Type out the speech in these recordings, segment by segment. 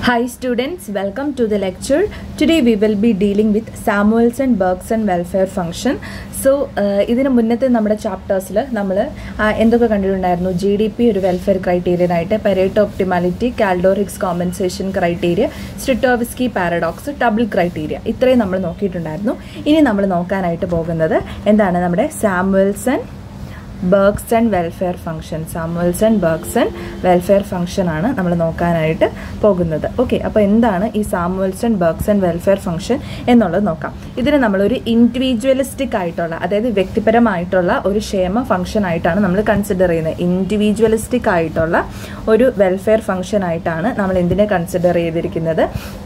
Hi students, welcome to the lecture. Today we will be dealing with Samuelson Bergson welfare function. So ഇതിന് മുന്നത്തെ നമ്മുടെ ചാപ്റ്റേഴ്സിൽ നമ്മൾ എന്തൊക്കെ കണ്ടിട്ടുണ്ടായിരുന്നു ജി ഡി പി ഒരു വെൽഫെയർ ക്രൈറ്റീരിയനായിട്ട് Pareto optimality Kaldor Hicks compensation criteria Scitovsky paradox double criteria ഇത്രയും നമ്മൾ നോക്കിയിട്ടുണ്ടായിരുന്നു ഇനി നമ്മൾ നോക്കാനായിട്ട് പോകുന്നത് എന്താണ് നമ്മുടെ Samuelson Bergson welfare function Samuelson Bergson welfare function ആണ് നമ്മൾ നോക്കാനായിട്ട് പോകുന്നത് ഓക്കെ അപ്പോൾ എന്താണ് ഈ സാമുവൽസൺ ബർഗ്സൺ വെൽഫെയർ ഫംഗ്ഷൻ എന്നുള്ളത് നോക്കാം ഇതിന് നമ്മളൊരു ഇൻഡിവിജ്വലിസ്റ്റിക് ആയിട്ടുള്ള അതായത് വ്യക്തിപരമായിട്ടുള്ള ഒരു ക്ഷേമ ഫംഗ്ഷൻ ആയിട്ടാണ് നമ്മൾ കൺസിഡർ ചെയ്യുന്നത് ഇൻഡിവിജ്വലിസ്റ്റിക് ആയിട്ടുള്ള ഒരു വെൽഫെയർ ഫംഗ്ഷൻ ആയിട്ടാണ് നമ്മൾ എന്തിനെ കൺസിഡർ ചെയ്തിരിക്കുന്നത്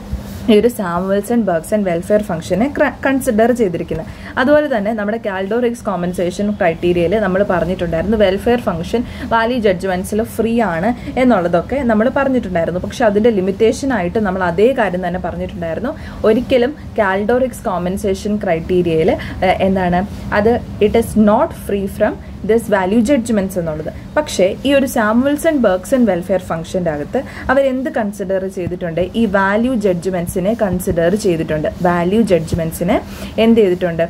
ഈ ഒരു സാമുവൽസൺ ബർഗ്സൺ വെൽഫെയർ ഫംഗ്ഷനെ കൺസിഡർ ചെയ്തിരിക്കുന്നത് അതുപോലെ തന്നെ നമ്മുടെ കാൽഡോറിക്സ് കോമ്പൻസേഷൻ ക്രൈറ്റീരിയയിൽ നമ്മൾ പറഞ്ഞിട്ടുണ്ടായിരുന്നു വെൽഫെയർ ഫംഗ്ഷൻ വാല്യൂ ജഡ്ജ്മെന്റ്സിൽ ഫ്രീ ആണ് എന്നുള്ളതൊക്കെ നമ്മൾ പറഞ്ഞിട്ടുണ്ടായിരുന്നു പക്ഷെ അതിന്റെ ലിമിറ്റേഷൻ ആയിട്ട് നമ്മൾ അതേ കാര്യം തന്നെ പറഞ്ഞിട്ടുണ്ടായിരുന്നു ഒരിക്കലും കാൽഡോറിക്സ് കോമ്പൻസേഷൻ ക്രൈറ്റീരിയയിൽ എന്താണ് അത് it is not free from this value judgements എന്നുള്ളത് പക്ഷേ ഈ ഒരു സാമുവൽസൺ ബർഗ്സൺ വെൽഫെയർ ഫംഗ്ഷൻ്റെ അകത്ത് അവരെന്ത് കൺസിഡർ ചെയ്തിട്ടുണ്ട് ഈ വാല്യൂ ജഡ്ജ്മെന്റ്സിനെ കൺസിഡർ ചെയ്തിട്ടുണ്ട് വാല്യൂ ജഡ്ജ്മെന്റ്സിനെ എന്ത് ചെയ്തിട്ടുണ്ട്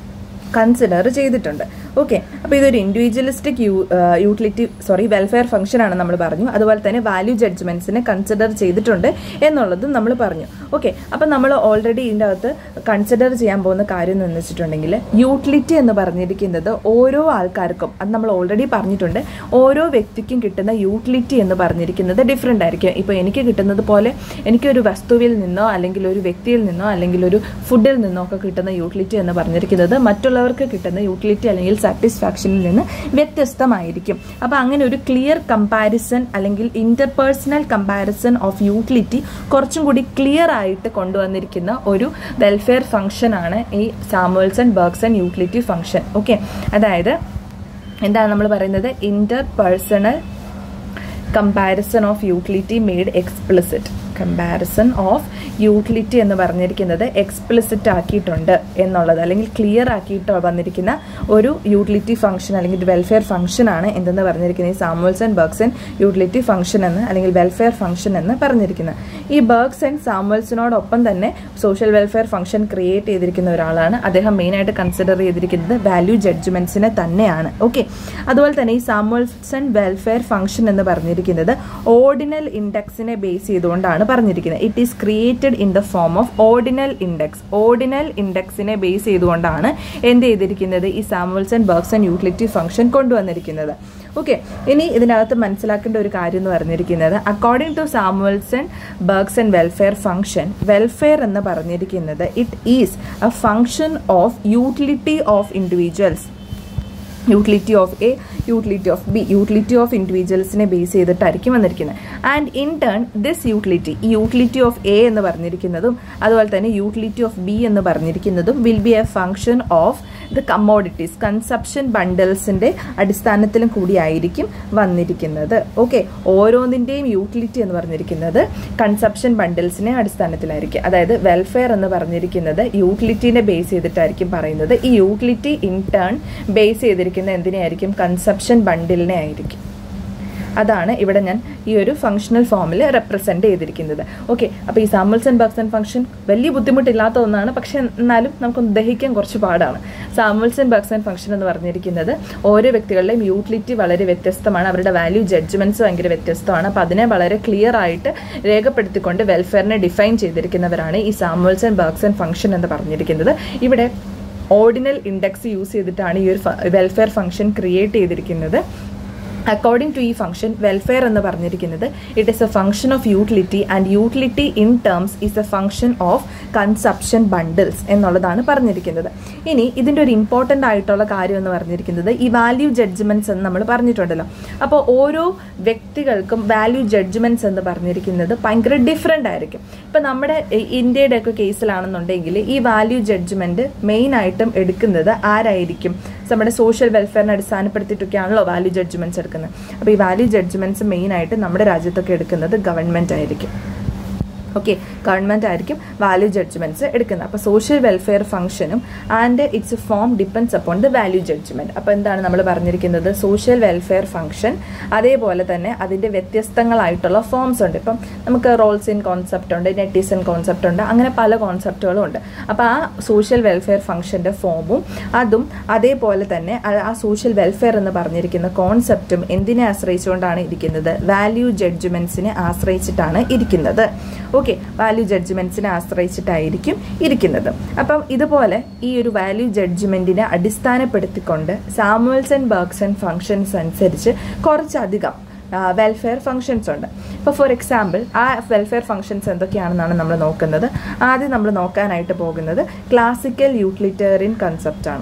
കൺസിഡർ ചെയ്തിട്ടുണ്ട് ഓക്കെ അപ്പോൾ ഇതൊരു individualistic you utility sorry welfare function ആണ് നമ്മൾ പറഞ്ഞു അതുപോലെ തന്നെ വാല്യൂ ജഡ്ജ്മെന്റ്സിനെ കൺസിഡർ ചെയ്തിട്ടുണ്ട് എന്നുള്ളതും നമ്മൾ പറഞ്ഞു ഓക്കെ അപ്പം നമ്മൾ ഓൾറെഡി ഇതിൻ്റെ അകത്ത് കൺസിഡർ ചെയ്യാൻ പോകുന്ന കാര്യം എന്ന് വെച്ചിട്ടുണ്ടെങ്കിൽ യൂട്ടിലിറ്റി എന്ന് പറഞ്ഞിരിക്കുന്നത് ഓരോ ആൾക്കാർക്കും അത് നമ്മൾ ഓൾറെഡി പറഞ്ഞിട്ടുണ്ട് ഓരോ വ്യക്തിക്കും കിട്ടുന്ന യൂട്ടിലിറ്റി എന്ന് പറഞ്ഞിരിക്കുന്നത് ഡിഫറെൻ്റ് ആയിരിക്കും ഇപ്പോൾ എനിക്ക് കിട്ടുന്നത് പോലെ എനിക്കൊരു വസ്തുവിൽ നിന്നോ അല്ലെങ്കിൽ ഒരു വ്യക്തിയിൽ നിന്നോ അല്ലെങ്കിൽ ഒരു ഫുഡിൽ നിന്നോ ഒക്കെ കിട്ടുന്ന യൂട്ടിലിറ്റി എന്ന് പറഞ്ഞിരിക്കുന്നത് മറ്റുള്ളവർക്ക് കിട്ടുന്ന യൂട്ടിലിറ്റി അല്ലെങ്കിൽ സാറ്റിസ്ഫാക്ഷനിൽ നിന്ന് വ്യത്യസ്തമായിരിക്കും അപ്പോൾ അങ്ങനെ ഒരു ക്ലിയർ കമ്പാരിസൺ അല്ലെങ്കിൽ ഇന്റർപേഴ്സണൽ കമ്പാരിസൺ ഓഫ് യൂട്ടിലിറ്റി കുറച്ചും കൂടി ക്ലിയർ ആയിട്ട് കൊണ്ടുവന്നിരിക്കുന്ന ഒരു വെൽഫെയർ ഫംഗ്ഷൻ ആണ് ഈ Samuelson Bergson utility function okay അതായത് എന്താണ് നമ്മൾ പറയുന്നത് interpersonal comparison of utility made explicit comparison of utility എന്ന് പറഞ്ഞിരിക്കുന്നത് എക്സ്പ്ലിസിറ്റ് ആക്കിയിട്ടുണ്ട് എന്നുള്ളത് അല്ലെങ്കിൽ ക്ലിയർ ആക്കിയിട്ട് വന്നിരിക്കുന്ന ഒരു യൂട്ടിലിറ്റി ഫംഗ്ഷൻ അല്ലെങ്കിൽ വെൽഫെയർ ഫംഗ്ഷൻ ആണ് എന്തെന്ന് പറഞ്ഞിരിക്കുന്നത് ഈ സാമുവൽസൺ ബർഗ്സൺ യൂട്ടിലിറ്റി ഫംഗ്ഷൻ എന്ന് അല്ലെങ്കിൽ വെൽഫെയർ ഫംഗ്ഷൻ എന്ന് പറഞ്ഞിരിക്കുന്നത് ഈ ബർഗ്സൺ സാമുവൽസിനോടൊപ്പം തന്നെ സോഷ്യൽ വെൽഫെയർ ഫംഗ്ഷൻ ക്രിയേറ്റ് ചെയ്തിരിക്കുന്ന ഒരാളാണ് അദ്ദേഹം മെയിനായിട്ട് കൺസിഡർ ചെയ്തിരിക്കുന്നത് വാല്യൂ ജഡ്ജ്മെന്റ്സിനെ തന്നെയാണ് ഓക്കെ അതുപോലെ തന്നെ ഈ സാമുവൽസൺ വെൽഫെയർ ഫംഗ്ഷൻ എന്ന് പറഞ്ഞിരിക്കുന്നത് ഓർഡിനൽ ഇൻഡെക്സിനെ ബേസ് ചെയ്തുകൊണ്ടാണ് പറഞ്ഞിരിക്കുന്നത് it is created in the form of ordinal index ഓർഡിനൽ ഇൻഡെക്സിനെ ബേസ് ചെയ്തുകൊണ്ടാണ് എന്ത് ചെയ്തിരിക്കുന്നത് ഈ സാമുവൽസൺ ബർഗ്സൺ യൂട്ടിലിറ്റി ഫംഗ്ഷൻ കൊണ്ടുവന്നിരിക്കുന്നത് ഓക്കെ ഇനി ഇതിനകത്ത് മനസ്സിലാക്കേണ്ട ഒരു കാര്യം എന്ന് പറഞ്ഞിരിക്കുന്നത് according to Samuelson Bergson welfare function welfare എന്ന് പറഞ്ഞിരിക്കുന്നത് it is a function of utility of individuals utility of A utility of B utility of ഇൻഡിവിജ്വൽസിനെ ബേസ് ചെയ്തിട്ടായിരിക്കും വന്നിരിക്കുന്നത് and in turn this utility ഈ യൂട്ടിലിറ്റി ഓഫ് എ എന്ന് പറഞ്ഞിരിക്കുന്നതും അതുപോലെ തന്നെ യൂട്ടിലിറ്റി ഓഫ് ബി എന്ന് പറഞ്ഞിരിക്കുന്നതും will be a function of the commodities consumption ബണ്ടിൽസിൻ്റെ അടിസ്ഥാനത്തിലും കൂടിയായിരിക്കും വന്നിരിക്കുന്നത് ഓക്കെ ഓരോന്നിൻ്റെയും യൂട്ടിലിറ്റി എന്ന് പറഞ്ഞിരിക്കുന്നത് കൺസപ്ഷൻ ബണ്ടിൽസിനെ അടിസ്ഥാനത്തിലായിരിക്കും അതായത് വെൽഫെയർ എന്ന് പറഞ്ഞിരിക്കുന്നത് യൂട്ടിലിറ്റീനെ ബേസ് ചെയ്തിട്ടായിരിക്കും പറയുന്നത് ഈ യൂട്ടിലിറ്റി ഇൻ ടേൺ ബേസ് ചെയ്തിരിക്കുന്ന എന്തിനെയായിരിക്കും കൺസപ്ഷൻ ബണ്ടിലിനെ ആയിരിക്കും അതാണ് ഇവിടെ ഞാൻ ഈ ഒരു ഫംഗ്ഷണൽ ഫോമിൽ റെപ്രസെൻറ്റ് ചെയ്തിരിക്കുന്നത് ഓക്കെ അപ്പോൾ ഈ സാമുൽസൺ ബർഗ്സൺ ഫംഗ്ഷൻ വലിയ ബുദ്ധിമുട്ടില്ലാത്ത ഒന്നാണ് പക്ഷേ എന്നാലും നമുക്കൊന്ന് ദഹിക്കാൻ കുറച്ച് പാടാണ് സാമുൽസൺ ബർഗ്സൺ ഫംഗ്ഷൻ എന്ന് പറഞ്ഞിരിക്കുന്നത് ഓരോ വ്യക്തികളുടെയും യൂട്ടിലിറ്റി വളരെ വ്യത്യസ്തമാണ് അവരുടെ വാല്യൂ ജഡ്ജ്മെൻറ്റ്സ് ഭയങ്കര വ്യത്യസ്തമാണ് അപ്പോൾ അതിനെ വളരെ ക്ലിയർ ആയിട്ട് രേഖപ്പെടുത്തിക്കൊണ്ട് വെൽഫെയറിനെ ഡിഫൈൻ ചെയ്തിരിക്കുന്നവരാണ് ഈ സാമുൽസൺ ബർഗ്സൺ ഫംഗ്ഷൻ എന്ന് പറഞ്ഞിരിക്കുന്നത് ഇവിടെ ഓർഡിനൽ ഇൻഡെക്സ് യൂസ് ചെയ്തിട്ടാണ് ഈ ഒരു വെൽഫെയർ ഫംഗ്ഷൻ ക്രിയേറ്റ് ചെയ്തിരിക്കുന്നത് അക്കോർഡിംഗ് ടു ഈ ഫംഗ്ഷൻ വെൽഫെയർ എന്ന് പറഞ്ഞിരിക്കുന്നത് it is a function of utility and utility in terms is a function of consumption bundles എന്നുള്ളതാണ് പറഞ്ഞിരിക്കുന്നത് ഇനി ഇതിൻ്റെ ഒരു ഇമ്പോർട്ടൻ്റ് ആയിട്ടുള്ള കാര്യം എന്ന് പറഞ്ഞിരിക്കുന്നത് ഈ വാല്യൂ ജഡ്ജ്മെൻറ്റ്സ് എന്ന് നമ്മൾ പറഞ്ഞിട്ടുണ്ടല്ലോ അപ്പോൾ ഓരോ വ്യക്തികൾക്കും വാല്യൂ ജഡ്ജ്മെൻറ്റ്സ് എന്ന് പറഞ്ഞിരിക്കുന്നത് ഭയങ്കര ഡിഫറെൻ്റ് ആയിരിക്കും ഇപ്പം നമ്മുടെ ഇന്ത്യയുടെ ഒക്കെ കേസിലാണെന്നുണ്ടെങ്കിൽ ഈ വാല്യൂ ജഡ്ജ്മെൻറ്റ് മെയിനായിട്ടും എടുക്കുന്നത് ആരായിരിക്കും നമ്മുടെ സോഷ്യൽ വെൽഫെയറിനെ അടിസ്ഥാനപ്പെടുത്തിയിട്ടൊക്കെയാണല്ലോ വാല്യൂ ജഡ്ജ്മെൻറ്റ്സ് എടുക്കുന്നത് അപ്പോൾ ഈ വാല്യൂ ജഡ്ജ്മെൻറ്റ്സ് മെയിനായിട്ട് നമ്മുടെ രാജ്യത്തൊക്കെ എടുക്കുന്നത് ഗവൺമെൻറ് ആയിരിക്കും ഓക്കെ ഗവൺമെൻറ് ആയിരിക്കും വാല്യൂ ജഡ്ജ്മെൻറ്റ്സ് എടുക്കുന്നത് അപ്പോൾ സോഷ്യൽ വെൽഫെയർ ഫംഗ്ഷനും and its form depends upon the value judgment അപ്പോൾ എന്താണ് നമ്മൾ പറഞ്ഞിരിക്കുന്നത് സോഷ്യൽ വെൽഫെയർ ഫംഗ്ഷൻ അതേപോലെ തന്നെ അതിൻ്റെ വ്യത്യസ്തങ്ങളായിട്ടുള്ള ഫോംസ് ഉണ്ട് ഇപ്പം നമുക്ക് റോൾസ് ഇൻ കോൺസെപ്റ്റ് ഉണ്ട് നെറ്റിസൺ കോൺസെപ്റ്റ് ഉണ്ട് അങ്ങനെ പല കോൺസെപ്റ്റുകളും ഉണ്ട് അപ്പോൾ ആ സോഷ്യൽ വെൽഫെയർ ഫംഗ്ഷൻ്റെ ഫോമും അതും അതേപോലെ തന്നെ ആ- ആ സോഷ്യൽ വെൽഫെയർ എന്ന് പറഞ്ഞിരിക്കുന്ന കോൺസെപ്റ്റും എന്തിനെ ആശ്രയിച്ചുകൊണ്ടാണ് ഇരിക്കുന്നത് വാല്യൂ ജഡ്ജ്മെൻറ്റ്സിനെ ആശ്രയിച്ചിട്ടാണ് ഇരിക്കുന്നത് ഓക്കെ വാല്യൂ ജഡ്ജ്മെൻറ്റ്സിനെ ആശ്രയിച്ചിട്ടായിരിക്കും ഇരിക്കുന്നത് അപ്പം ഇതുപോലെ ഈ ഒരു വാല്യൂ ജഡ്ജ്മെൻറ്റിനെ അടിസ്ഥാനപ്പെടുത്തിക്കൊണ്ട് Samuels and Bergs and functions അനുസരിച്ച് കുറച്ചധികം വെൽഫെയർ ഫങ്ഷൻസ് ഉണ്ട് ഇപ്പോൾ ഫോർ എക്സാമ്പിൾ ആ വെൽഫെയർ ഫങ്ഷൻസ് എന്തൊക്കെയാണെന്നാണ് നമ്മൾ നോക്കുന്നത് ആദ്യം നമ്മൾ നോക്കാനായിട്ട് പോകുന്നത് ക്ലാസിക്കൽ യൂട്ടിലിറ്റേറിയൻ കൺസെപ്റ്റാണ്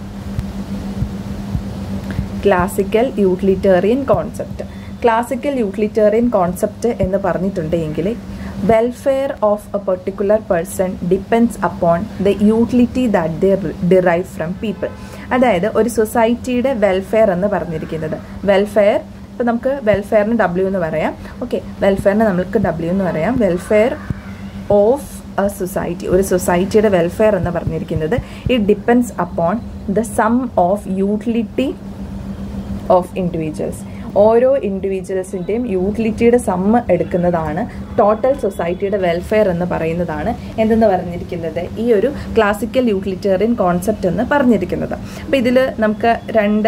classical utilitarian concept classical utilitarian concept എന്ന് പറഞ്ഞിട്ടുണ്ടെങ്കിൽ welfare of a particular person depends upon the utility that they derive from people അതായത് ഒരു സൊസൈറ്റിയുടെ വെൽഫെയർ എന്ന് പറഞ്ഞിരിക്കുന്നത് വെൽഫെയർ ഇപ്പം നമുക്ക് വെൽഫെയറിന് ഡബ്ല്യു എന്ന് പറയാം ഓക്കെ വെൽഫെയറിന് നമുക്ക് ഡബ്ല്യു എന്ന് പറയാം വെൽഫെയർ ഓഫ് എ സൊസൈറ്റി ഒരു സൊസൈറ്റിയുടെ വെൽഫെയർ എന്ന് പറഞ്ഞിരിക്കുന്നത് it depends upon the sum of utility of individuals ഓരോ ഇൻഡിവിജ്വൽസിൻ്റെയും യൂട്ടിലിറ്റിയുടെ സമ്മ് എടുക്കുന്നതാണ് ടോട്ടൽ സൊസൈറ്റിയുടെ വെൽഫെയർ എന്ന് പറയുന്നതാണ് എന്തെന്ന് പറഞ്ഞിരിക്കുന്നത് ഈ ഒരു ക്ലാസിക്കൽ യൂട്ടിലിറ്റേറിയൻ കോൺസെപ്റ്റ് എന്ന് പറഞ്ഞിരിക്കുന്നത് അപ്പോൾ ഇതിൽ നമുക്ക് രണ്ട്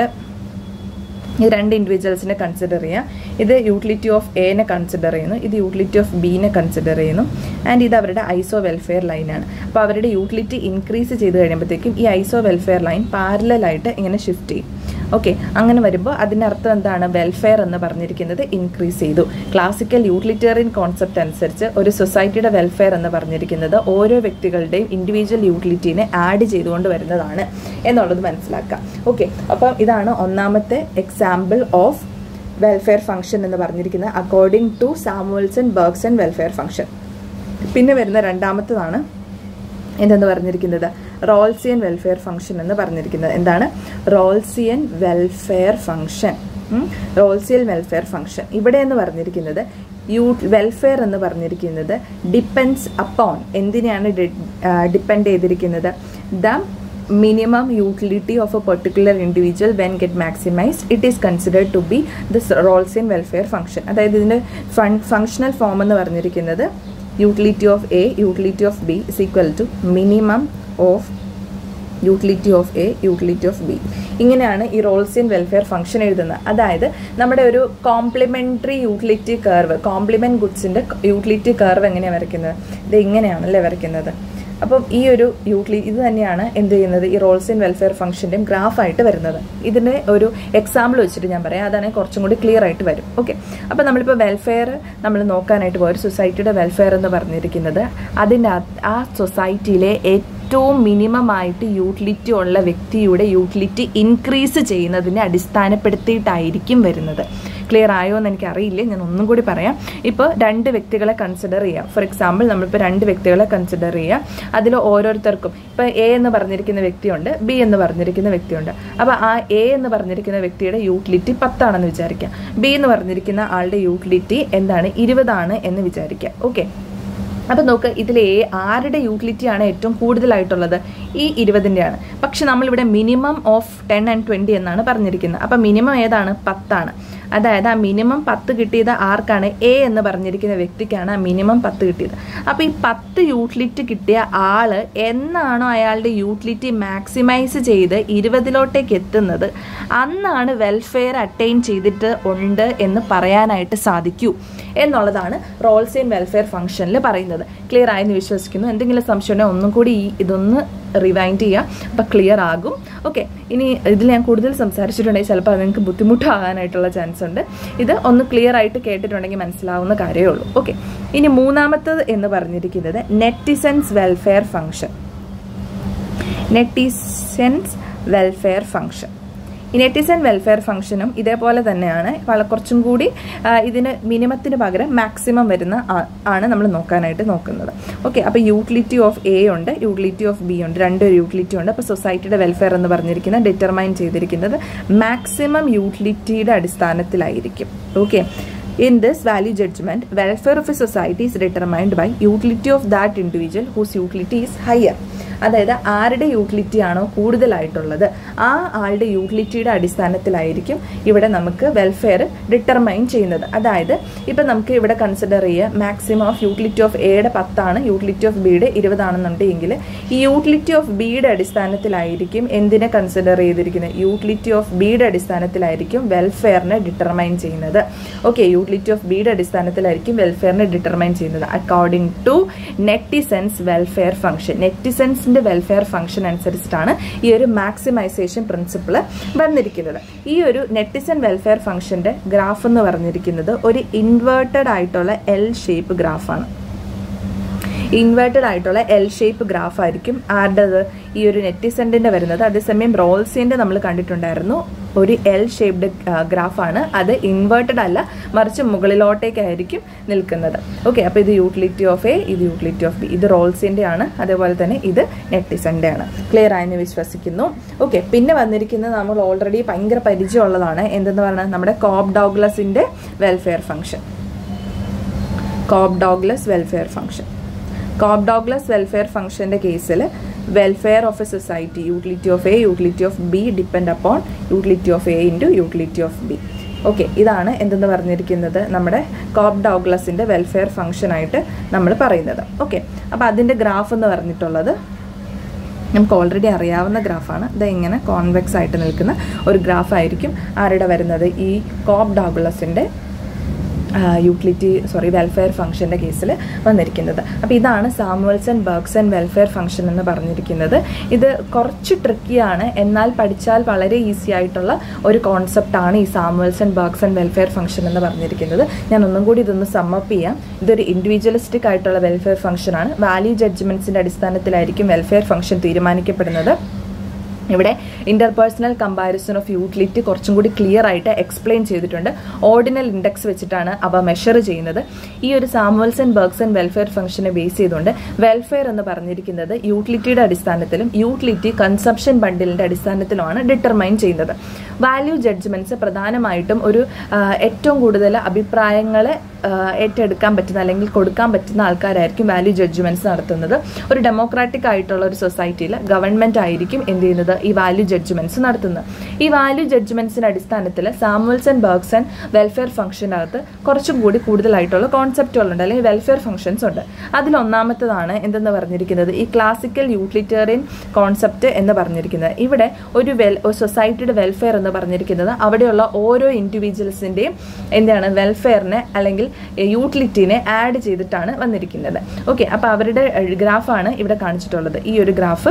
ഈ രണ്ട് ഇൻഡിവിജ്വൽസിനെ കൺസിഡർ ചെയ്യാം ഇത് യൂട്ടിലിറ്റി ഓഫ് എനെ കൺസിഡർ ചെയ്യുന്നു ഇത് യൂട്ടിലിറ്റി ഓഫ് ബീനെ കൺസിഡർ ചെയ്യുന്നു ആൻഡ് ഇത് അവരുടെ ഐസോ വെൽഫെയർ ലൈനാണ് അപ്പോൾ അവരുടെ യൂട്ടിലിറ്റി ഇൻക്രീസ് ചെയ്ത് കഴിയുമ്പോഴത്തേക്കും ഈ ഐസോ വെൽഫെയർ ലൈൻ പാരലായിട്ട് ഇങ്ങനെ ഷിഫ്റ്റ് ചെയ്യും ഓക്കെ അങ്ങനെ വരുമ്പോൾ അതിൻ്റെ അർത്ഥം എന്താണ് വെൽഫെയർ എന്ന് പറഞ്ഞിരിക്കുന്നത് ഇൻക്രീസ് ചെയ്തു ക്ലാസിക്കൽ യൂട്ടിലിറ്റേറിയൻ കോൺസെപ്റ്റ് അനുസരിച്ച് ഒരു സൊസൈറ്റിയുടെ വെൽഫെയർ എന്ന് പറഞ്ഞിരിക്കുന്നത് ഓരോ വ്യക്തികളുടെയും ഇൻഡിവിജ്വൽ യൂട്ടിലിറ്റീനെ ആഡ് ചെയ്തുകൊണ്ട് വരുന്നതാണ് എന്നുള്ളത് മനസ്സിലാക്കാം ഓക്കെ അപ്പം ഇതാണ് ഒന്നാമത്തെ എക്സാമ്പിൾ ഓഫ് വെൽഫെയർ ഫംഗ്ഷൻ എന്ന് പറഞ്ഞിരിക്കുന്നത് according to Samuelson Bergson welfare function പിന്നെ വരുന്ന രണ്ടാമത്തതാണ് എന്തെന്ന് പറഞ്ഞിരിക്കുന്നത് റോൾസിയൻ വെൽഫെയർ ഫംഗ്ഷൻ എന്ന് പറഞ്ഞിരിക്കുന്നത് എന്താണ് Rawlsian welfare function Rawlsian welfare function ഇവിടെ എന്ന് പറഞ്ഞിരിക്കുന്നത് യൂ വെൽഫെയർ എന്ന് പറഞ്ഞിരിക്കുന്നത് ഡിപ്പെൻസ് അപ്പോൺ എന്തിനെയാണ് ഡിപ്പെൻഡ് ചെയ്തിരിക്കുന്നത് the minimum utility of a particular individual when get maximized it is considered to be this Rawlsian welfare function അതായത് ഇതിൻ്റെ ഫൺ ഫങ്ഷണൽ ഫോം എന്ന് പറഞ്ഞിരിക്കുന്നത് utility of A utility of B is equal to minimum of utility of A utility of B ഇങ്ങനെയാണ് ഈ Rawlsian welfare function എഴുതുന്നത് അതായത് നമ്മുടെ ഒരു കോംപ്ലിമെൻ്ററി യൂട്ടിലിറ്റി കർവ് കോംപ്ലിമെൻറ്റ് ഗുഡ്സിൻ്റെ യൂട്ടിലിറ്റി കർവ് എങ്ങനെയാണ് വരയ്ക്കുന്നത് ഇത് ഇങ്ങനെയാണല്ലേ വരയ്ക്കുന്നത് അപ്പം ഈ ഒരു യൂട്ടിലി ഇത് തന്നെയാണ് എന്ത് ചെയ്യുന്നത് ഈ റോൾസ് ഇൻ വെൽഫെയർ ഫംഗ്ഷൻ്റെയും ഗ്രാഫായിട്ട് വരുന്നത് ഇതിൻ്റെ ഒരു എക്സാമ്പിൾ വെച്ചിട്ട് ഞാൻ പറയാം അതാണെങ്കിൽ കുറച്ചും കൂടി ക്ലിയർ ആയിട്ട് വരും ഓക്കെ അപ്പോൾ നമ്മളിപ്പോൾ വെൽഫെയർ നമ്മൾ നോക്കാനായിട്ട് പോയ ഒരു സൊസൈറ്റിയുടെ വെൽഫെയർ എന്ന് പറഞ്ഞിരിക്കുന്നത് അതിൻ്റെ ആ സൊസൈറ്റിയിലെ ഏറ്റവും മിനിമം ആയിട്ട് യൂട്ടിലിറ്റി ഉള്ള വ്യക്തിയുടെ യൂട്ടിലിറ്റി ഇൻക്രീസ് ചെയ്യുന്നതിനെ അടിസ്ഥാനപ്പെടുത്തിയിട്ടായിരിക്കും വരുന്നത് ക്ലിയർ ആയോ എന്ന് എനിക്കറിയില്ല ഞാൻ ഒന്നും കൂടി പറയാം ഇപ്പോൾ രണ്ട് വ്യക്തികളെ കൺസിഡർ ചെയ്യാം ഫോർ എക്സാമ്പിൾ നമ്മളിപ്പോൾ രണ്ട് വ്യക്തികളെ കൺസിഡർ ചെയ്യുക അതിൽ ഓരോരുത്തർക്കും ഇപ്പോൾ എ എന്ന് പറഞ്ഞിരിക്കുന്ന വ്യക്തിയുണ്ട് ബി എന്ന് പറഞ്ഞിരിക്കുന്ന വ്യക്തിയുണ്ട് അപ്പോൾ ആ എ എന്ന് പറഞ്ഞിരിക്കുന്ന വ്യക്തിയുടെ യൂട്ടിലിറ്റി പത്താണെന്ന് വിചാരിക്കാം ബി എന്ന് പറഞ്ഞിരിക്കുന്ന ആളുടെ യൂട്ടിലിറ്റി എന്താണ് ഇരുപതാണ് എന്ന് വിചാരിക്കാം ഓക്കെ അപ്പം നോക്ക് ഇതിൽ ആരുടെ യൂട്ടിലിറ്റി ആണ് ഏറ്റവും കൂടുതലായിട്ടുള്ളത് ഈ ഇരുപതിൻ്റെയാണ് പക്ഷെ നമ്മളിവിടെ minimum of ten and twenty എന്നാണ് പറഞ്ഞിരിക്കുന്നത് അപ്പം മിനിമം ഏതാണ് പത്താണ് അതായത് ആ മിനിമം പത്ത് കിട്ടിയത് ആർക്കാണ് എ എന്ന് പറഞ്ഞിരിക്കുന്ന വ്യക്തിക്കാണ് ആ മിനിമം പത്ത് കിട്ടിയത് അപ്പോൾ ഈ പത്ത് യൂട്ടിലിറ്റി കിട്ടിയ ആള് എന്നാണോ അയാളുടെ യൂട്ടിലിറ്റി മാക്സിമൈസ് ചെയ്ത് ഇരുപതിലോട്ടേക്ക് എത്തുന്നത് അന്നാണ് വെൽഫെയർ അറ്റൈൻ ചെയ്തിട്ട് ഉണ്ട് എന്ന് പറയാനായിട്ട് സാധിക്കൂ എന്നുള്ളതാണ് റോൾസ് ഇൻ വെൽഫെയർ ഫംഗ്ഷനിൽ പറയുന്നത് ക്ലിയർ ആയെന്ന് വിശ്വസിക്കുന്നു എന്തെങ്കിലും സംശയം ഉണ്ടെങ്കിൽ ഒന്നും കൂടി ഈ ഇതൊന്ന് റിവൈൻഡ് ചെയ്യുക അപ്പോൾ ക്ലിയർ ആകും ഓക്കെ ഇനി ഇതിൽ ഞാൻ കൂടുതൽ സംസാരിച്ചിട്ടുണ്ടെങ്കിൽ ചിലപ്പോൾ അത് നിങ്ങൾക്ക് ബുദ്ധിമുട്ടാകാനായിട്ടുള്ള ചാൻസ് ഉണ്ട് ഇത് ഒന്ന് ക്ലിയർ ആയിട്ട് കേട്ടിട്ടുണ്ടെങ്കിൽ മനസ്സിലാവുന്ന കാര്യമേ ഉള്ളൂ ഓക്കെ ഇനി മൂന്നാമത്തത് എന്ന് പറഞ്ഞിരിക്കുന്നത് Nietzscheans welfare function Nietzscheans welfare function ഈ നെറ്റിസൺ വെൽഫെയർ ഫംഗ്ഷനും ഇതേപോലെ തന്നെയാണ് വളരെ കുറച്ചും കൂടി ആ, ഇതിന് മിനിമത്തിന് പകരം മാക്സിമം വരുന്ന ആ- ആണ് നമ്മൾ നോക്കാനായിട്ട് നോക്കുന്നത് ഓക്കെ അപ്പോൾ യൂട്ടിലിറ്റി ഓഫ് എ ഉണ്ട് യൂട്ടിലിറ്റി ഓഫ് ബി ഉണ്ട് രണ്ട് യൂട്ടിലിറ്റി ഉണ്ട് അപ്പോൾ സൊസൈറ്റിയുടെ വെൽഫെയർ എന്ന് പറഞ്ഞിരിക്കുന്നത് ഡിറ്റർമൈൻ ചെയ്തിരിക്കുന്നത് മാക്സിമം യൂട്ടിലിറ്റിയുടെ അടിസ്ഥാനത്തിലായിരിക്കും okay In this value judgment, welfare of a society is determined by utility of that individual whose utility is higher. അതായത് ആരുടെ യൂട്ടിലിറ്റി ആണോ കൂടുതലായിട്ടുള്ളത് ആ ആളുടെ യൂട്ടിലിറ്റിയുടെ അടിസ്ഥാനത്തിലായിരിക്കും ഇവിടെ നമുക്ക് വെൽഫെയർ ഡിറ്റർമൈൻ ചെയ്യുന്നത് അതായത് ഇപ്പം നമുക്ക് ഇവിടെ കൺസിഡർ ചെയ്യുക മാക്സിമം ഓഫ് യൂട്ടിലിറ്റി ഓഫ് എയുടെ പത്താണ് യൂട്ടിലിറ്റി ഓഫ് ബിയുടെ ഇരുപതാണെന്നുണ്ടെങ്കിൽ ഈ യൂട്ടിലിറ്റി ഓഫ് ബിയുടെ അടിസ്ഥാനത്തിലായിരിക്കും എന്തിനെ കൺസിഡർ ചെയ്തിരിക്കുന്നത് യൂട്ടിലിറ്റി ഓഫ് ബിയുടെ അടിസ്ഥാനത്തിലായിരിക്കും വെൽഫെയറിനെ ഡിറ്റർമൈൻ ചെയ്യുന്നത് ഓക്കെ യൂട്ടിലിറ്റി ഓഫ് ബിയുടെ അടിസ്ഥാനത്തിലായിരിക്കും വെൽഫെയറിനെ ഡിറ്റർമൈൻ ചെയ്യുന്നത് according to Nietzscheans welfare function നെറ്റിസെൻസിന്റെ വെൽഫെയർ ഫംഗ്ഷൻ അനുസരിച്ചിട്ടാണ് ഈ ഒരു മാക്സിമൈസേഷൻ പ്രിൻസിപ്പിൾ വന്നിരിക്കുന്നത് ഈ ഒരു നെറ്റിസൺ വെൽഫെയർ ഫംഗ്ഷന്റെ ഗ്രാഫ് എന്ന് പറഞ്ഞിരിക്കുന്നത് ഒരു ഇൻവേർട്ടഡ് ആയിട്ടുള്ള എൽ ഷേപ്പ് ഗ്രാഫാണ് ഇൻവേർട്ടഡ് ആയിട്ടുള്ള എൽ ഷേപ്പ് ഗ്രാഫ് ആയിരിക്കും ആരുടേത് ഈ ഒരു നെറ്റിസെൻറ്റിൻ്റെ വരുന്നത് അതേസമയം റോൾസിൻ്റെ നമ്മൾ കണ്ടിട്ടുണ്ടായിരുന്നു ഒരു എൽ ഷേപ്ഡ് ഗ്രാഫാണ് അത് ഇൻവേർട്ടഡ് അല്ല മറിച്ച് മുകളിലോട്ടേക്കായിരിക്കും നിൽക്കുന്നത് ഓക്കെ അപ്പോൾ ഇത് യൂട്ടിലിറ്റി ഓഫ് എ ഇത് യൂട്ടിലിറ്റി ഓഫ് ബി ഇത് റോൾസിൻ്റെ ആണ് അതേപോലെ തന്നെ ഇത് നെറ്റിസൻ്റെ ആണ് ക്ലിയർ ആയെന്ന് വിശ്വസിക്കുന്നു ഓക്കെ പിന്നെ വന്നിരിക്കുന്നത് നമ്മൾ ഓൾറെഡി ഭയങ്കര പരിചയമുള്ളതാണ് എന്തെന്ന് പറഞ്ഞാൽ നമ്മുടെ കോബ് ഡോഗ്ലസിൻ്റെ welfare function Cobb Douglas welfare function Cobb Douglas welfare ഫംഗ്ഷൻ്റെ കേസിൽ welfare of a society utility of A utility of B depend upon utility of A into utility of B okay ഇതാണ് എന്തെന്ന് പറഞ്ഞിരിക്കുന്നത് നമ്മുടെ കോബ് ഡോഗ്ലസിൻ്റെ welfare ഫംഗ്ഷനായിട്ട് നമ്മൾ പറയുന്നത് okay അപ്പോൾ അതിൻ്റെ ഗ്രാഫ് എന്ന് പറഞ്ഞിട്ടുള്ളത് നമുക്ക് ഓൾറെഡി അറിയാവുന്ന ഗ്രാഫാണ് ഇത് ഇങ്ങനെ കോൺവെക്സ് ആയിട്ട് നിൽക്കുന്ന ഒരു ഗ്രാഫായിരിക്കും ആരുടെ വരുന്നത് ഈ കോബ് ഡോഗ്ലസിൻ്റെ യൂട്ടിലിറ്റി സോറി വെൽഫെയർ ഫംഗ്ഷൻ്റെ കേസിൽ വന്നിരിക്കുന്നത് അപ്പോൾ ഇതാണ് സാമുവൽസൺ ബർഗ്സൺ വെൽഫെയർ ഫംഗ്ഷൻ എന്ന് പറഞ്ഞിരിക്കുന്നത് ഇത് കുറച്ച് ട്രിക്കിയാണ് എന്നാൽ പഠിച്ചാൽ വളരെ ഈസി ആയിട്ടുള്ള ഒരു കോൺസെപ്റ്റാണ് ഈ സാമുവൽസൺ ബർഗ്സൺ വെൽഫെയർ ഫംഗ്ഷൻ എന്ന് പറഞ്ഞിരിക്കുന്നത് ഞാൻ ഒന്നും കൂടി ഇതൊന്ന് സമ്മപ്പ് ചെയ്യാം ഇതൊരു ഇൻഡിവിജ്വലിസ്റ്റിക് ആയിട്ടുള്ള വെൽഫെയർ ഫംഗ്ഷനാണ് വാല്യൂ ജഡ്ജ്മെൻറ്റ്സിൻ്റെ അടിസ്ഥാനത്തിലായിരിക്കും വെൽഫെയർ ഫംഗ്ഷൻ തീരുമാനിക്കപ്പെടുന്നത് ഇവിടെ ഇന്റർപേഴ്സണൽ കമ്പാരിസൺ ഓഫ് യൂട്ടിലിറ്റി കുറച്ചും കൂടി ക്ലിയർ ആയിട്ട് എക്സ്പ്ലെയിൻ ചെയ്തിട്ടുണ്ട് ഓർഡിനൽ ഇൻഡെക്സ് വെച്ചിട്ടാണ് അവ മെഷർ ചെയ്യുന്നത് ഈ ഒരു സാമുവൽസൺ ബർഗ്സൺ വെൽഫെയർ ഫംഗ്ഷനെ ബേസ് ചെയ്തുകൊണ്ട് വെൽഫെയർ എന്ന് പറഞ്ഞിരിക്കുന്നത് യൂട്ടിലിറ്റിയുടെ അടിസ്ഥാനത്തിലും യൂട്ടിലിറ്റി കൺസംഷൻ ബണ്ടിലിന്റെ അടിസ്ഥാനത്തിലുമാണ് ഡിറ്റർമൈൻ ചെയ്യുന്നത് വാല്യൂ ജഡ്ജ്മെന്റ്സ് പ്രധാനമായിട്ടും ഒരു ഏറ്റവും കൂടുതൽ അഭിപ്രായങ്ങളെ ഏറ്റെടുക്കാൻ പറ്റുന്ന അല്ലെങ്കിൽ കൊടുക്കാൻ പറ്റുന്ന ആൾക്കാരായിരിക്കും വാല്യൂ ജഡ്ജ്മെന്റ്സ് നടത്തുന്നത് ഒരു ഡെമോക്രാറ്റിക് ആയിട്ടുള്ള ഒരു സൊസൈറ്റിയിൽ ഗവൺമെന്റ് ആയിരിക്കും എന്ത് ചെയ്യുന്നത് ഈ വാല്യൂ ജഡ്ജ്മെന്റ്സ് നടത്തുന്നത് ഈ വാല്യൂ ജഡ്ജ്മെന്റ്സിന്റെ അടിസ്ഥാനത്തിൽ സാമുവൽസൺ ബർഗ്സൺ വെൽഫെയർ ഫംഗ്ഷനകത്ത് കുറച്ചും കൂടി കൂടുതലായിട്ടുള്ള കോൺസെപ്റ്റുകളുണ്ട് അല്ലെങ്കിൽ വെൽഫെയർ ഫംഗ്ഷൻസ് ഉണ്ട് അതിൽ ഒന്നാമത്തതാണ് എന്തെന്ന് പറഞ്ഞിരിക്കുന്നത് ഈ ക്ലാസിക്കൽ യൂട്ടിലിറ്റേറിയൻ കോൺസെപ്റ്റ് എന്ന് പറഞ്ഞിരിക്കുന്നത് ഇവിടെ ഒരു വെൽ ഒരു സൊസൈറ്റിയുടെ വെൽഫെയർ എന്ന് പറഞ്ഞിരിക്കുന്നത് അവിടെയുള്ള ഓരോ ഇൻഡിവിജ്വൽസിന്റെയും എന്താണ് വെൽഫെയറിനെ അല്ലെങ്കിൽ യൂട്ടിലിറ്റിനെ ആഡ് ചെയ്തിട്ടാണ് വന്നിരിക്കുന്നത് ഓക്കെ അപ്പോൾ അവരുടെ ഗ്രാഫാണ് ഇവിടെ കാണിച്ചിട്ടുള്ളത് ഈ ഒരു ഗ്രാഫ്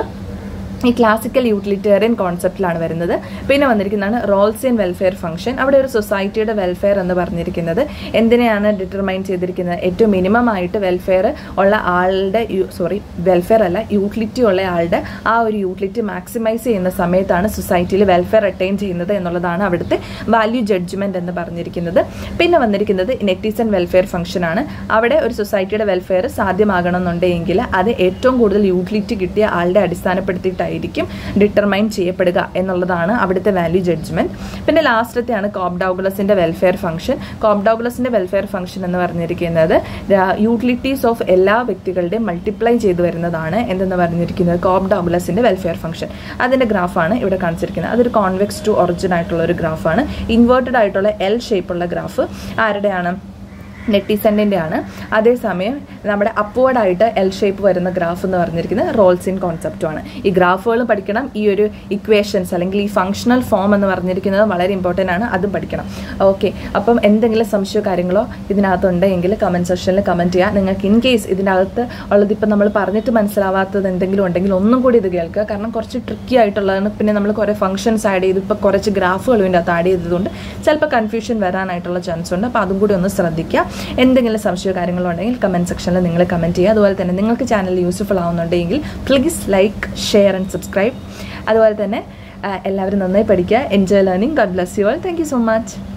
ഈ ക്ലാസിക്കൽ യൂട്ടിലിറ്റേറിയൻ കോൺസെപ്റ്റിലാണ് വരുന്നത് പിന്നെ വന്നിരിക്കുന്നതാണ് റോൾസ് ആൻഡ് വെൽഫെയർ ഫംഗ്ഷൻ അവിടെ ഒരു സൊസൈറ്റിയുടെ വെൽഫെയർ എന്ന് പറഞ്ഞിരിക്കുന്നത് എന്തിനെയാണ് ഡിറ്റർമൈൻ ചെയ്തിരിക്കുന്നത് ഏറ്റവും മിനിമം ആയിട്ട് വെൽഫെയർ ഉള്ള ആളുടെ സോറി വെൽഫെയർ അല്ല യൂട്ടിലിറ്റി ഉള്ള ആളുടെ ആ ഒരു യൂട്ടിലിറ്റി മാക്സിമൈസ് ചെയ്യുന്ന സമയത്താണ് സൊസൈറ്റിയിൽ വെൽഫെയർ അറ്റൈൻ ചെയ്യുന്നത് എന്നുള്ളതാണ് അവിടുത്തെ വാല്യൂ ജഡ്ജ്മെന്റ് എന്ന് പറഞ്ഞിരിക്കുന്നത് പിന്നെ വന്നിരിക്കുന്നത് നെറ്റിസൺ വെൽഫെയർ ഫംഗ്ഷൻ ആണ് അവിടെ ഒരു സൊസൈറ്റിയുടെ വെൽഫെയർ സാധ്യമാകണമെന്നുണ്ടെങ്കിൽ അത് ഏറ്റവും കൂടുതൽ യൂട്ടിലിറ്റി കിട്ടിയ ആളുടെ അടിസ്ഥാനപ്പെടുത്തിയിട്ടായിരിക്കും ഡിറ്റർമൈൻ ചെയ്യപ്പെടുക എന്നുള്ളതാണ് അവിടുത്തെ വാല്യൂ ജഡ്ജ്മെന്റ് പിന്നെ ലാസ്റ്റത്തെയാണ് കോബ് ഡൗഗ്ലസിന്റെ വെൽഫെയർ ഫംഗ്ഷൻ കോബ് ഡൗഗ്ലസിന്റെ വെൽഫെയർ ഫംഗ്ഷൻ എന്ന് പറഞ്ഞിരിക്കുന്നത് യൂട്ടിലിറ്റീസ് ഓഫ് എല്ലാ വ്യക്തികളുടെയും മൾട്ടിപ്ലൈ ചെയ്തു വരുന്നതാണ് എന്തെന്ന് പറഞ്ഞിരിക്കുന്നത് കോബ് ഡൗഗ്ലസിന്റെ വെൽഫെയർ ഫംഗ്ഷൻ അതിന്റെ ഗ്രാഫാണ് ഇവിടെ കാണിച്ചിരിക്കുന്നത് അതൊരു കോൺവെക്സ് ടു ഒറിജിൻ ആയിട്ടുള്ള ഒരു ഗ്രാഫാണ് ഇൻവേർട്ടഡ് ആയിട്ടുള്ള എൽ ഷേപ്പുള്ള ഗ്രാഫ് ആരുടെയാണ് നെറ്റിസെൻറ്റിൻ്റെ ആണ് അതേസമയം നമ്മുടെ അപ്വേർഡ് ആയിട്ട് എൽ ഷേപ്പ് വരുന്ന ഗ്രാഫ് എന്ന് പറഞ്ഞിരിക്കുന്നത് റോൾസ് ഇൻ കോൺസെപ്റ്റുമാണ് ഈ ഗ്രാഫുകൾ പഠിക്കണം ഈ ഒരു ഇക്വേഷൻസ് അല്ലെങ്കിൽ ഈ ഫങ്ഷണൽ ഫോം എന്ന് പറഞ്ഞിരിക്കുന്നത് വളരെ ഇമ്പോർട്ടൻ്റ് ആണ് അതും പഠിക്കണം ഓക്കെ അപ്പം എന്തെങ്കിലും സംശയമോ കാര്യങ്ങളോ ഇതിനകത്തുണ്ടെങ്കിൽ കമൻറ്റ് സെക്ഷനിൽ കമൻറ്റ് ചെയ്യുക നിങ്ങൾക്ക് ഇൻ കേസ് ഇതിനകത്ത് ഉള്ളത് ഇപ്പം നമ്മൾ പറഞ്ഞിട്ട് മനസ്സിലാവാത്തത് എന്തെങ്കിലും ഉണ്ടെങ്കിൽ ഒന്നും കൂടി ഇത് കേൾക്കുക കാരണം കുറച്ച് ട്രിക്കി ആയിട്ടുള്ളതാണ് പിന്നെ നമ്മൾ കുറേ ഫംഗ്ഷൻസ് ആഡ് ചെയ്ത് ഇപ്പോൾ കുറച്ച് ഗ്രാഫുകളും ഇതിൻ്റെ അകത്ത് ആഡ് ചെയ്തതുകൊണ്ട് ചിലപ്പോൾ കൺഫ്യൂഷൻ വരാനായിട്ടുള്ള ചാൻസ് ഉണ്ട് അപ്പോൾ അതും കൂടി ഒന്ന് ശ്രദ്ധിക്കുക എന്തെങ്കിലും സംശയമോ കാര്യങ്ങളോ ഉണ്ടെങ്കിൽ കമൻറ്റ് സെക്ഷനിൽ നിങ്ങൾ കമൻറ്റ് ചെയ്യുക അതുപോലെ തന്നെ നിങ്ങൾക്ക് ചാനൽ യൂസ്ഫുൾ ആവുന്നുണ്ടെങ്കിൽ please like share and subscribe അതുപോലെ തന്നെ എല്ലാവരും നന്നായി പഠിക്കുക enjoy learning God bless you all thank you so much